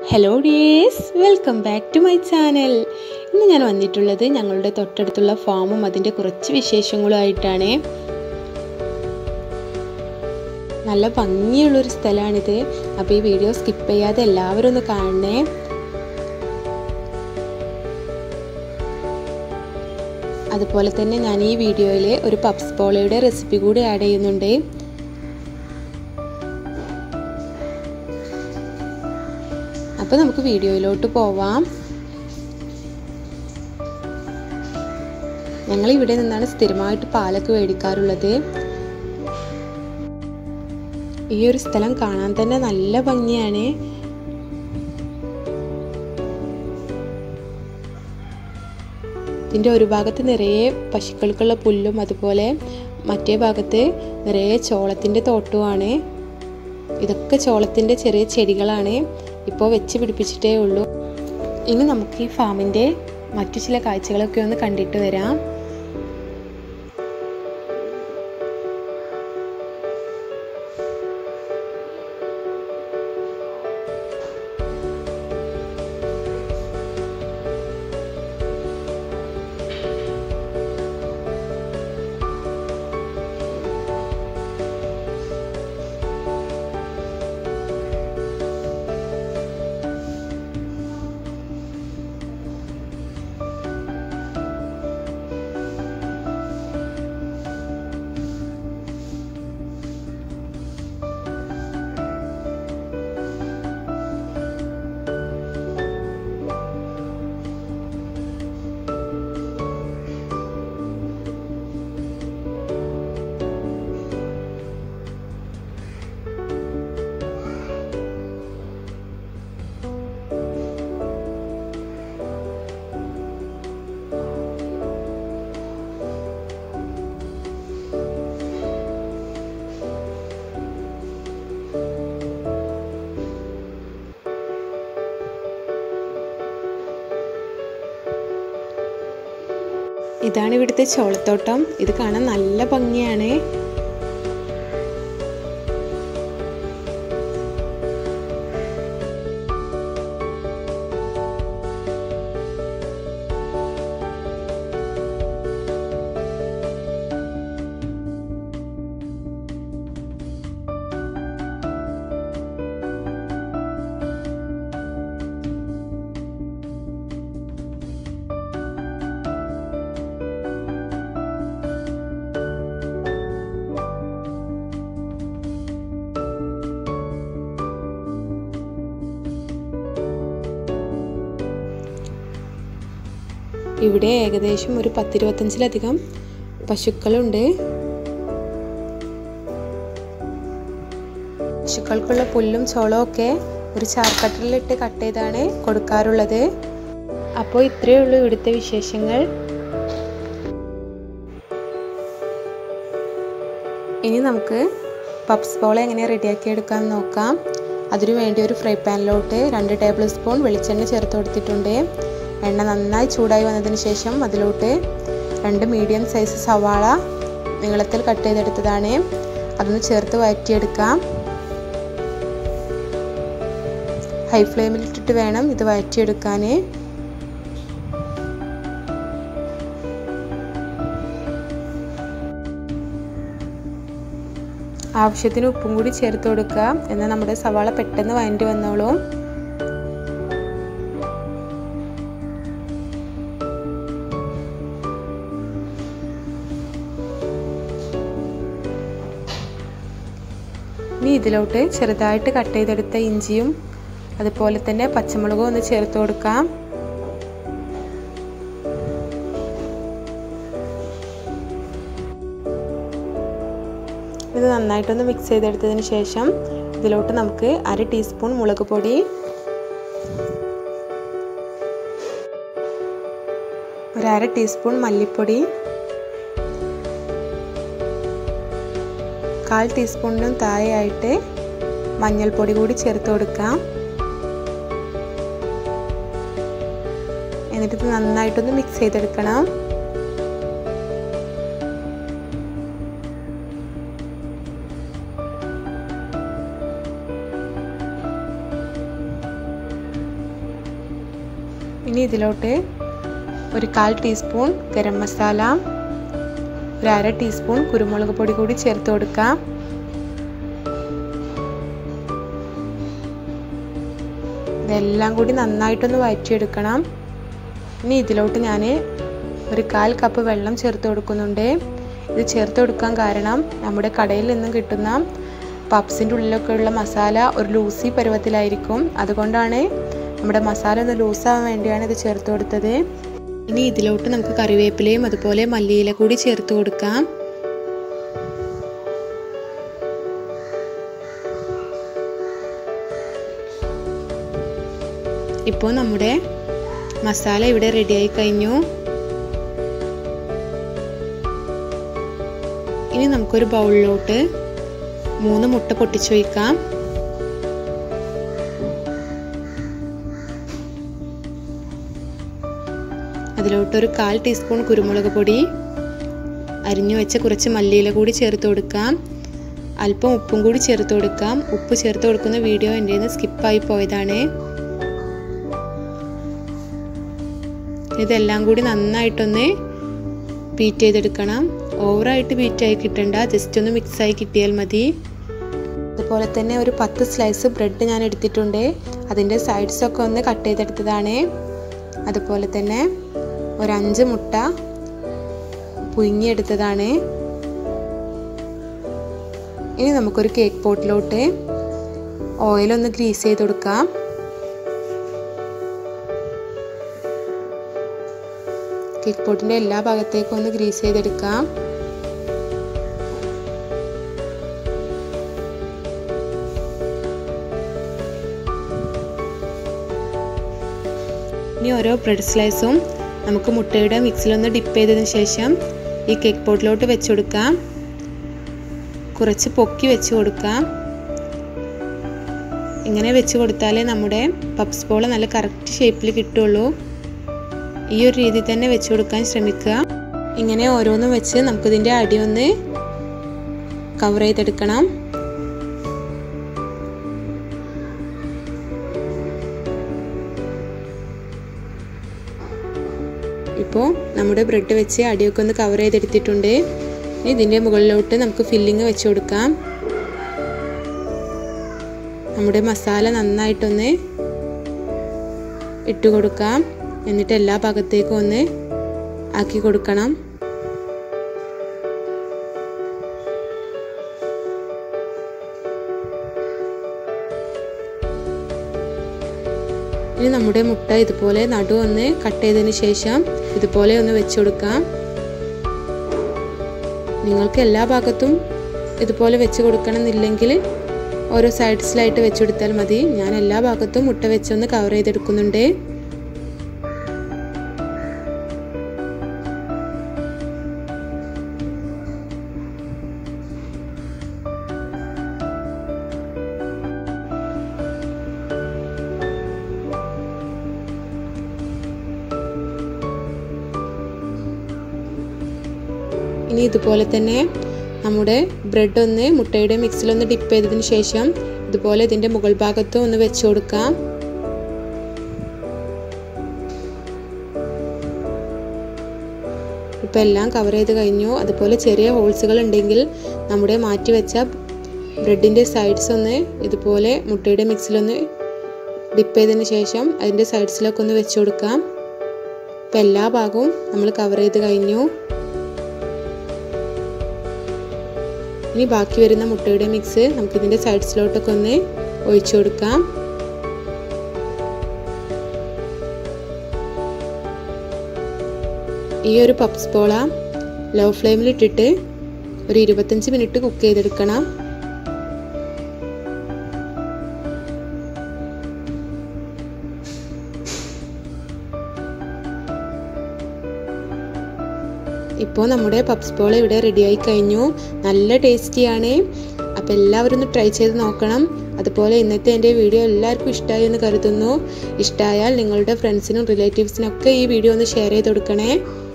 hello dears welcome back to my channel ഇന്ന് ഞാൻ വന്നിട്ടുള്ളത് ഞങ്ങളുടെ തൊട്ടടുത്തുള്ള ഫാമും അതിൻ്റെ കുറച്ച് വിശേഷങ്ങളുമായിട്ടാണ് നല്ല ഭംഗിയുള്ളൊരു സ്ഥലമാണിത് അപ്പോൾ ഈ വീഡിയോ സ്കിപ്പ് ചെയ്യാതെ എല്ലാവരും ഒന്ന് കാണണേ അതുപോലെ തന്നെ ഞാൻ ഈ വീഡിയോയിൽ ഒരു പപ്സ് പോളയുടെ റെസിപ്പി കൂടി ആഡ് ചെയ്യുന്നുണ്ട് അപ്പോൾ നമുക്ക് വീഡിയോയിലോട്ട് പോവാം ഞങ്ങൾ ഇവിടെ നിന്നാണ് സ്ഥിരമായിട്ട് പാലൊക്കെ മേടിക്കാറുള്ളത് ഈ ഒരു സ്ഥലം കാണാൻ തന്നെ നല്ല ഭംഗിയാണ് ഇതിൻ്റെ ഒരു ഭാഗത്ത് നിറയെ പശുക്കൾക്കുള്ള പുല്ലും അതുപോലെ മറ്റേ ഭാഗത്ത് നിറയെ ചോളത്തിൻ്റെ തോട്ടവുമാണ് ഇതൊക്കെ ചോളത്തിൻ്റെ ചെറിയ ചെടികളാണ് ഇപ്പോൾ വെച്ച് പിടിപ്പിച്ചിട്ടേ ഉള്ളൂ ഇനി നമുക്ക് ഈ ഫാമിൻ്റെ മറ്റു ചില കാഴ്ചകളൊക്കെ ഒന്ന് കണ്ടിട്ട് വരാം ഇതാണ് ഇവിടുത്തെ ചോളത്തോട്ടം ഇത് കാണാൻ നല്ല ഭംഗിയാണ് ഇവിടെ ഏകദേശം ഒരു പത്തിരുപത്തഞ്ചിലധികം പശുക്കളുണ്ട് പശുക്കൾക്കുള്ള പുല്ലും ചോളവും ഒക്കെ ഒരു ചാർക്കട്ടലിലിട്ട് കട്ട് ചെയ്താണ് കൊടുക്കാറുള്ളത് അപ്പോൾ ഇത്രയേ ഉള്ളൂ ഇവിടുത്തെ വിശേഷങ്ങൾ ഇനി നമുക്ക് പപ്സ് ബോൾ എങ്ങനെ റെഡിയാക്കി എടുക്കാൻ നോക്കാം അതിനു വേണ്ടി ഒരു ഫ്രൈ പാനിലോട്ട് രണ്ട് ടേബിൾ സ്പൂൺ വെളിച്ചെണ്ണ ചേർത്ത് കൊടുത്തിട്ടുണ്ട് എണ്ണ നന്നായി ചൂടായി വന്നതിന് ശേഷം അതിലോട്ട് രണ്ട് മീഡിയം സൈസ് സവാള നീളത്തിൽ കട്ട് ചെയ്തെടുത്തതാണ് അതൊന്ന് ചേർത്ത് വഴറ്റിയെടുക്കാം ഹൈ ഫ്ലെയിമിലിട്ടിട്ട് വേണം ഇത് വഴറ്റിയെടുക്കാൻ ആവശ്യത്തിന് ഉപ്പും കൂടി ചേർത്ത് കൊടുക്കുക എന്നാൽ നമ്മുടെ സവാള പെട്ടെന്ന് വഴണ്ടി വന്നോളും ഇനി ഇതിലോട്ട് ചെറുതായിട്ട് കട്ട് ചെയ്തെടുത്ത ഇഞ്ചിയും അതുപോലെ തന്നെ പച്ചമുളകും ഒന്ന് ചേർത്ത് കൊടുക്കാം ഇത് നന്നായിട്ടൊന്ന് മിക്സ് ചെയ്തെടുത്തതിന് ശേഷം ഇതിലോട്ട് നമുക്ക് അര ടീസ്പൂൺ മുളക് പൊടി ഒരു അര ടീസ്പൂൺ മല്ലിപ്പൊടി കാൽ ടീസ്പൂണിനും താഴെയായിട്ട് മഞ്ഞൾപ്പൊടി കൂടി ചേർത്ത് കൊടുക്കാം എന്നിട്ട് ഇത് നന്നായിട്ടൊന്ന് മിക്സ് ചെയ്തെടുക്കണം ഇനി ഇതിലോട്ട് ഒരു കാൽ ടീസ്പൂൺ ഗരം മസാല ഒരു അര ടീസ്പൂൺ കുരുമുളക് പൊടി കൂടി ചേർത്ത് കൊടുക്കാം ഇതെല്ലാം കൂടി നന്നായിട്ടൊന്ന് വഴറ്റിയെടുക്കണം ഇനി ഇതിലോട്ട് ഞാൻ ഒരു കാൽ കപ്പ് വെള്ളം ചേർത്ത് കൊടുക്കുന്നുണ്ട് ഇത് ചേർത്ത് കൊടുക്കാൻ കാരണം നമ്മുടെ കടയിൽ നിന്നും കിട്ടുന്ന പപ്സിൻ്റെ ഉള്ളിലൊക്കെ ഉള്ള മസാല ഒരു ലൂസി പരുവത്തിലായിരിക്കും അതുകൊണ്ടാണ് നമ്മുടെ മസാല ഒന്ന് ലൂസാവാൻ വേണ്ടിയാണ് ഇത് ചേർത്ത് കൊടുത്തത് ഇനി ഇതിലോട്ട് നമുക്ക് കറിവേപ്പിലയും അതുപോലെ മല്ലിയില കൂടി ചേർത്ത് കൊടുക്കാം ഇപ്പോൾ നമ്മുടെ മസാല ഇവിടെ റെഡിയായി കഴിഞ്ഞു ഇനി നമുക്കൊരു ബൗളിലോട്ട് മൂന്ന് മുട്ട പൊട്ടിച്ചു വയ്ക്കാം അതിലോട്ടൊരു കാൽ ടീസ്പൂൺ കുരുമുളക് പൊടി അരിഞ്ഞു വെച്ച കുറച്ച് മല്ലിയില കൂടി ചേർത്ത് കൊടുക്കാം അല്പം ഉപ്പും കൂടി ചേർത്ത് കൊടുക്കാം ഉപ്പ് ചേർത്ത് കൊടുക്കുന്ന വീഡിയോ എൻ്റെ നിന്ന് സ്കിപ്പായി പോയതാണ് ഇതെല്ലാം കൂടി നന്നായിട്ടൊന്ന് ബീറ്റ് ചെയ്തെടുക്കണം ഓവറായിട്ട് ബീറ്റായി കിട്ടണ്ട ജസ്റ്റ് ഒന്ന് മിക്സായി കിട്ടിയാൽ മതി അതുപോലെ തന്നെ ഒരു പത്ത് സ്ലൈസ് ബ്രെഡ് ഞാൻ എടുത്തിട്ടുണ്ട് അതിൻ്റെ സൈഡ്സൊക്കെ ഒന്ന് കട്ട് ചെയ്തെടുത്തതാണ് അതുപോലെ തന്നെ ഒരു അഞ്ച് മുട്ട പുഴുങ്ങിയെടുത്തതാണ് ഇനി നമുക്കൊരു കേക്ക് പോട്ടിലോട്ട് ഓയിലൊന്ന് ഗ്രീസ് ചെയ്ത് കൊടുക്കാം കേക്ക് പോട്ടിൻ്റെ എല്ലാ ഭാഗത്തേക്കും ഒന്ന് ഗ്രീസ് ചെയ്തെടുക്കാം ഇനി ഓരോ ബ്രെഡ് സ്ലൈസും നമുക്ക് മുട്ടയുടെ മിക്സിലൊന്ന് ഡിപ്പ് ചെയ്തതിന് ശേഷം ഈ കേക്ക് പോട്ടിലോട്ട് വെച്ച് കൊടുക്കാം കുറച്ച് പൊക്കി വെച്ച് കൊടുക്കാം ഇങ്ങനെ വെച്ച് കൊടുത്താലേ നമ്മുടെ പപ്സ് ബോൾ നല്ല കറക്റ്റ് ഷേപ്പിൽ കിട്ടുള്ളൂ ഈ ഒരു രീതിയിൽ തന്നെ വെച്ച് കൊടുക്കാൻ ശ്രമിക്കുക ഇങ്ങനെ ഓരോന്നും വെച്ച് നമുക്കിതിൻ്റെ അടി ഒന്ന് കവർ ചെയ്തെടുക്കണം ഇപ്പോൾ നമ്മുടെ ബ്രെഡ് വെച്ച് അടിയൊക്കെ ഒന്ന് കവർ ചെയ്തെടുത്തിട്ടുണ്ട് ഇതിൻ്റെ മുകളിലോട്ട് നമുക്ക് ഫില്ലിങ് വെച്ച് കൊടുക്കാം നമ്മുടെ മസാല നന്നായിട്ടൊന്ന് ഇട്ട് കൊടുക്കാം എന്നിട്ട് എല്ലാ ഭാഗത്തേക്കും ഒന്ന് ആക്കി കൊടുക്കണം ഇനി നമ്മുടെ മുട്ട ഇതുപോലെ നടു ഒന്ന് കട്ട് ചെയ്തതിന് ശേഷം ഇതുപോലെ ഒന്ന് വെച്ച് കൊടുക്കാം നിങ്ങൾക്ക് എല്ലാ ഭാഗത്തും ഇതുപോലെ വെച്ച് കൊടുക്കണം എന്നില്ലെങ്കിൽ ഓരോ സൈഡ്സിലായിട്ട് വെച്ച് കൊടുത്താൽ മതി ഞാൻ എല്ലാ ഭാഗത്തും മുട്ട വെച്ചൊന്ന് കവർ ചെയ്തെടുക്കുന്നുണ്ട് ഇനി ഇതുപോലെ തന്നെ നമ്മുടെ ബ്രെഡ് ഒന്ന് മുട്ടയുടെ മിക്സിലൊന്ന് ഡിപ്പ് ചെയ്തതിന് ശേഷം ഇതുപോലെ ഇതിൻ്റെ മുകൾ ഭാഗത്തും ഒന്ന് വെച്ച് കൊടുക്കാം ഇപ്പോൾ എല്ലാം കവർ ചെയ്ത് കഴിഞ്ഞു അതുപോലെ ചെറിയ ഹോൾസുകൾ ഉണ്ടെങ്കിൽ നമ്മുടെ മാറ്റി വെച്ച ബ്രെഡിൻ്റെ സൈഡ്സ് ഒന്ന് ഇതുപോലെ മുട്ടയുടെ മിക്സിലൊന്ന് ഡിപ്പ് ചെയ്തതിന് ശേഷം അതിൻ്റെ സൈഡ്സിലൊക്കെ ഒന്ന് വെച്ച് കൊടുക്കാം ഇപ്പോൾ എല്ലാ ഭാഗവും നമ്മൾ കവർ ചെയ്ത് കഴിഞ്ഞു ഇനി ബാക്കി വരുന്ന മുട്ടയുടെ മിക്സ് നമുക്കിതിൻ്റെ സൈഡ്സിലോട്ടൊക്കെ ഒന്ന് ഒഴിച്ചു കൊടുക്കാം ഈ ഒരു പപ്സ് പോള ലോ ഫ്ലെയിമിൽ ഇട്ടിട്ട് ഒരു ഇരുപത്തഞ്ച് മിനിറ്റ് കുക്ക് ചെയ്തെടുക്കണം ഇപ്പോൾ നമ്മുടെ പപ്സ് ബോൾ ഇവിടെ റെഡിയായി കഴിഞ്ഞു നല്ല ടേസ്റ്റിയാണ് അപ്പോൾ എല്ലാവരും ഒന്ന് ട്രൈ ചെയ്ത് നോക്കണം അതുപോലെ ഇന്നത്തെ എൻ്റെ വീഡിയോ എല്ലാവർക്കും ഇഷ്ടമായി എന്ന് കരുതുന്നു ഇഷ്ടമായാൽ നിങ്ങളുടെ ഫ്രണ്ട്സിനും റിലേറ്റീവ്സിനും ഒക്കെ ഈ വീഡിയോ ഒന്ന് ഷെയർ ചെയ്ത് കൊടുക്കണേ